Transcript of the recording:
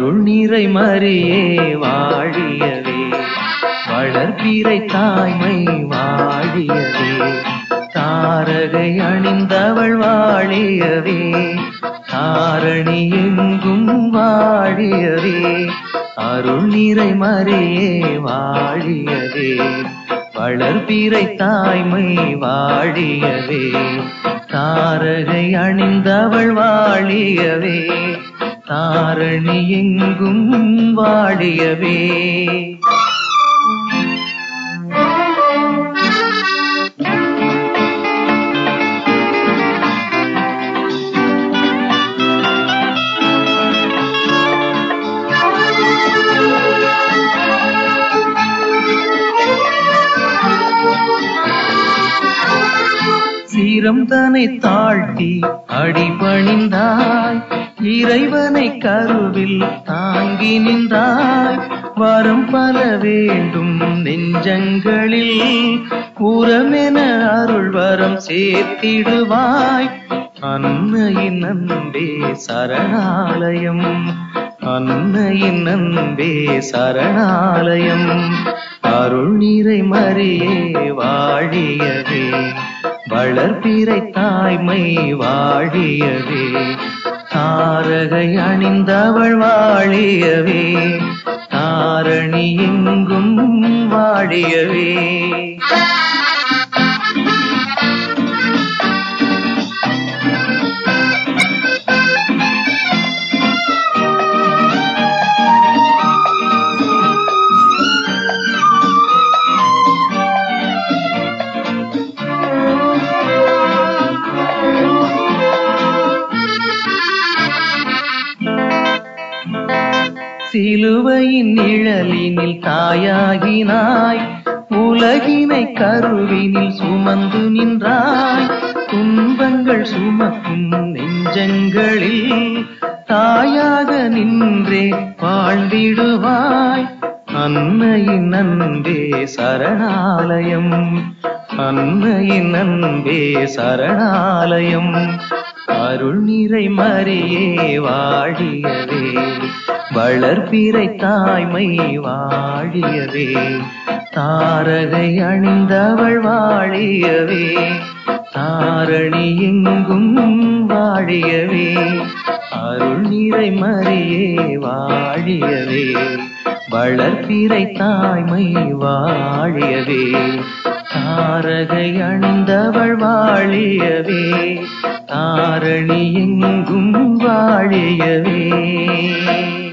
அருள் நிறை மறியே வாழியவே வளர்பிறை தாய்மை வாழியவே தாரகை அணிந்தவள் வாழியவே தாரணி எங்கும் வாழியவே அருள் நிறை மறியே வாழியவே வளர்பிறை தாய்மை வாழியவே தாரகை அணிந்தவள் வாழியவே தாரணி எங்கும் வாழியவே சீரம் தனை தாழ்த்தி அடிபணிந்தாய் இறைவனை கருவில் தாங்கி நின்றாய் வரம் பல வேண்டும் நெஞ்சங்களில் உரமென அருள் வரம் சேர்த்திடுவாய் அன்னையின் அன்பே சரணாலயம் அன்னையின் அன்பே சரணாலயம் அருள் நிறை மறியே வாழியவே வளர்பிறை தாய்மை வாழியவே தாரகை அணிந்தவள் வாழியவே தாரணி எங்கும் வாழியவே சிலுவையின் நிழலினில் தாயாகினாய் உலகினை கருவினில் சுமந்து நின்றாய் துன்பங்கள் சுமக்கும் நெஞ்சங்களில் தாயாக நின்றே வாழ்ந்திடுவாய் அன்னையின் அன்பே சரணாலயம் அன்னையின் அன்பே சரணாலயம் அருள் நிறை மறியே வாழியவே வளர்பிறை தாய்மை வாழியவே தாரகை அணிந்தவள் வாழியவே தாரணி எங்கும் வாழியவே அருள் நிறை மறியே வாழியவே வளர்பிறை தாய்மை வாழியவே தாரகை அணிந்தவள் வாழியவே தாரணி எங்கும் வாழியவே